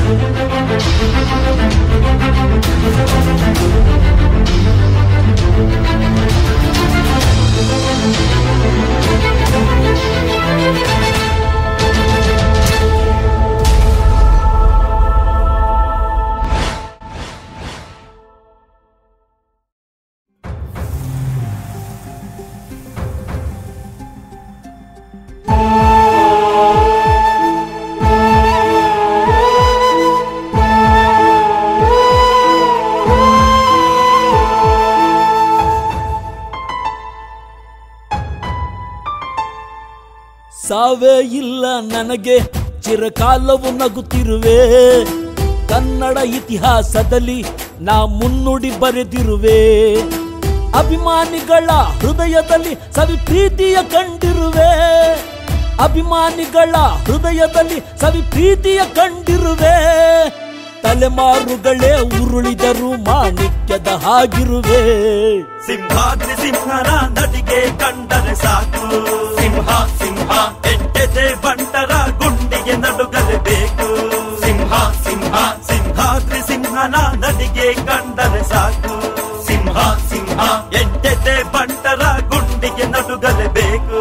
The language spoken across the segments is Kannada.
ಸಾವೇ ಇಲ್ಲ ನನಗೆ ಚಿರಕಾಲವು ನಗುತ್ತಿರುವೆ ಕನ್ನಡ ಇತಿಹಾಸದಲ್ಲಿ ನಾ ಮುನ್ನುಡಿ ಬರೆದಿರುವೆ ಅಭಿಮಾನಿಗಳ ಹೃದಯದಲ್ಲಿ ಸವಿ ಪ್ರೀತಿಯ ಕಂಡಿರುವೆ ಅಭಿಮಾನಿಗಳ ಹೃದಯದಲ್ಲಿ ಸವಿ ಪ್ರೀತಿಯ ಕಂಡಿರುವೆ ತಲೆಮಾರುಗಳೇ ಉರುಳಿದರು ಮಾಣಿಕ್ಯದ ಹಾಗಿರುವೆ ಸಿಂಹಾದ್ರಿ ಸಿಂಹನ ನಟಿಗೆ ಕಂಡರೆ ಸಾಕು ಸಿಂಹ ಸಿಂಹ ಎಂಟೆದೆ ಬಂಟರ ಗುಂಡಿಗೆ ನಡುಗಲೇಬೇಕು ಸಿಂಹ ಸಿಂಹ ಸಿಂಹಾದ್ರಿ ಸಿಂಹನ ನಟಿಗೆ ಕಂಡರೆ ಸಾಕು ಸಿಂಹ ಸಿಂಹ ಎಂಟೆದೆ ಬಂಟರ ಗುಂಡಿಗೆ ನಡುಗಲೇಬೇಕು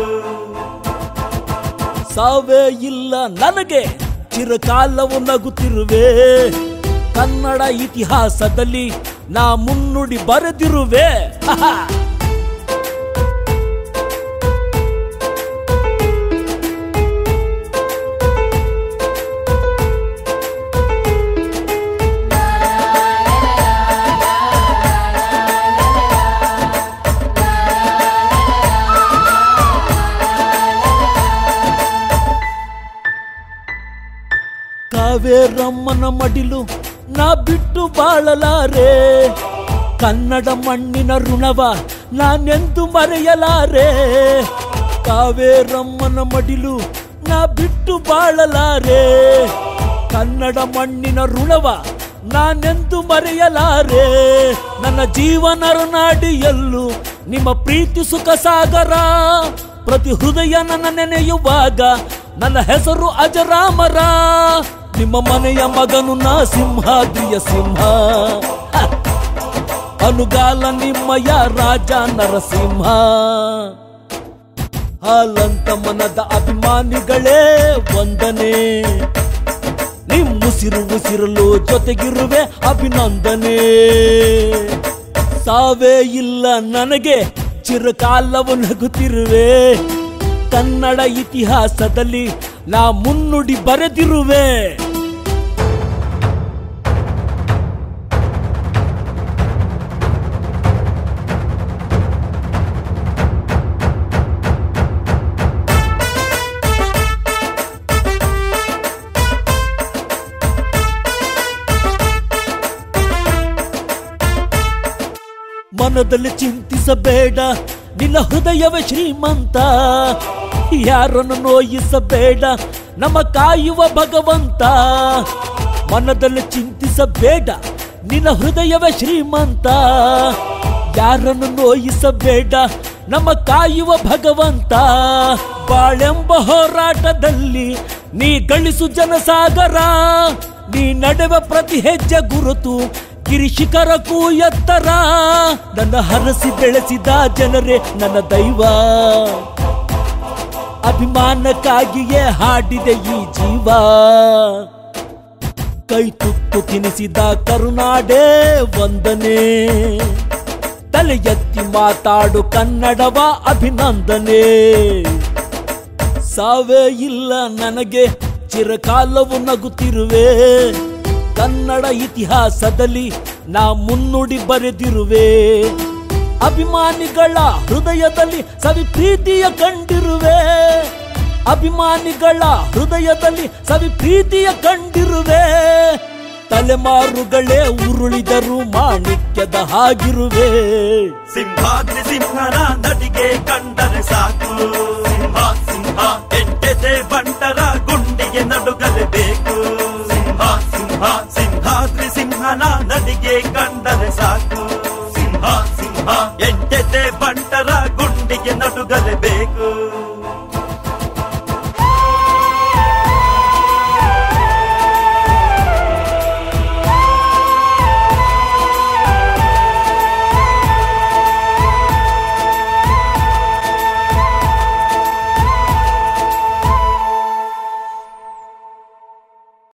ಸಾವೇ ಇಲ್ಲ ನನಗೆ ಚಿರಕಾಲವು ನಗುತ್ತಿರುವೆ ಕನ್ನಡ ಇತಿಹಾಸದಲ್ಲಿ ನಾ ಮುನ್ನುಡಿ ಬರೆದಿರುವೆ ಹಹ. ಕಾವೇರಮ್ಮನ ಮಡಿಲು ನಾ ಬಿಟ್ಟು ಬಾಳಲಾರೆ ಕನ್ನಡ ಮಣ್ಣಿನ ಋಣವ ನಾನೆಂದು ಮರೆಯಲಾರೆ ಕಾವೇರಮ್ಮನ ಮಡಿಲು ನಾ ಬಿಟ್ಟು ಬಾಳಲಾರೆ ಕನ್ನಡ ಮಣ್ಣಿನ ಋಣವ ನಾನೆಂದು ಮರೆಯಲಾರೆ ನನ್ನ ಜೀವನರ ನಾಡಿಯಲ್ಲೂ ನಿಮ್ಮ ಪ್ರೀತಿ ಸುಖ ಸಾಗರ ಪ್ರತಿ ಹೃದಯ ನನ್ನ ನೆನೆಯುವಾಗ ನನ್ನ ಹೆಸರು ಅಜರಾಮರ ನಿಮ್ಮ ಮನೆಯ ಮಗನು ನಾ ಸಿಂಹಾದ್ರಿಯ ಸಿಂಹ ಹ! ಅನುಗಾಲ ನಿಮ್ಮಯ ರಾಜ ನರಸಿಂಹ ಹಾಲಂತ ಮನದ ಅಭಿಮಾನಿಗಳೇ ವಂದನೆ ನಿಮ್ಮುಸಿರು ಉಸಿರಲು ಜೊತೆಗಿರುವೆ ಅಭಿನಂದನೆ ಸಾವೇ ಇಲ್ಲ ನನಗೆ ಚಿರಕಾಲವು ನಗುತ್ತಿರುವೆ ಕನ್ನಡ ಇತಿಹಾಸದಲ್ಲಿ ನಾ ಮುನ್ನುಡಿ ಬರೆದಿರುವೆ ಮನದಲ್ಲಿ ಚಿಂತಿಸಬೇಡ ನಿನ್ನ ಹೃದಯವೇ ಶ್ರೀಮಂತ ಯಾರನ್ನು ನೋಯಿಸಬೇಡ ನಮ್ಮ ಕಾಯುವ ಭಗವಂತ ಮನದಲ್ಲಿ ಚಿಂತಿಸಬೇಡ ನಿನ್ನ ಹೃದಯವೇ ಶ್ರೀಮಂತ ಯಾರನ್ನು ನೋಯಿಸಬೇಡ ನಮ್ಮ ಕಾಯುವ ಭಗವಂತ ಬಾಳೆಂಬ ಹೋರಾಟದಲ್ಲಿ ನೀ ಗಳಿಸು ಜನಸಾಗರ ನೀ ನಡೆವ ಪ್ರತಿ ಹೆಜ್ಜೆ ಗುರುತು ಗಿರಿಶಿಖರಕ್ಕೂ ಎತ್ತರ ನನ್ನ ಹರಸಿ ಬೆಳೆಸಿದ ಜನರೇ ನನ್ನ ದೈವ ಅಭಿಮಾನಕ್ಕಾಗಿಯೇ ಹಾಡಿದೆ ಈ ಜೀವ ಕೈ ತುತ್ತು ತಿನಿಸಿದ ಕರುನಾಡೇ ವಂದನೆ ತಲೆ ಎತ್ತಿ ಮಾತಾಡು ಕನ್ನಡವ ಅಭಿನಂದನೆ ಸಾವೇ ಇಲ್ಲ ನನಗೆ ಚಿರಕಾಲವು ನಗುತ್ತಿರುವೆ ಕನ್ನಡ ಇತಿಹಾಸದಲ್ಲಿ ನಾ ಮುನ್ನುಡಿ ಬರೆದಿರುವೆ ಅಭಿಮಾನಿಗಳ ಹೃದಯದಲ್ಲಿ ಸವಿ ಪ್ರೀತಿಯ ಕಂಡಿರುವೆ ಅಭಿಮಾನಿಗಳ ಹೃದಯದಲ್ಲಿ ಸವಿ ಪ್ರೀತಿಯ ಕಂಡಿರುವೆ ತಲೆಮಾರುಗಳೇ ಉರುಳಿದರು ಮಾಣಿಕ್ಯದ ಹಾಗಿರುವೆ ಸಿಂಹಾದ್ರಿ ಸಿಂಹನ ನಟಿಗೆ ಕಂಡರೆ ಸಾಕು ಸಿಂಹ ಸಿಂಹ ಎಂಟೆದೆ ಬಂಟರ ಗುಂಡಿಗೆ ನಡುಗಲೇಬೇಕು ಸಿಂಹ ಸಿಂಹ ಸಿಂಹಾದ್ರಿ ಸಿಂಹನ ನಟಿಗೆ ಕಂಡರೆ ಸಾಕು ಸಿಂಹ ಸಿಂಹ ಎಂಟೆದೆ ಬಂಟರ ಗುಂಡಿಗೆ ನಡುಗಲೇಬೇಕು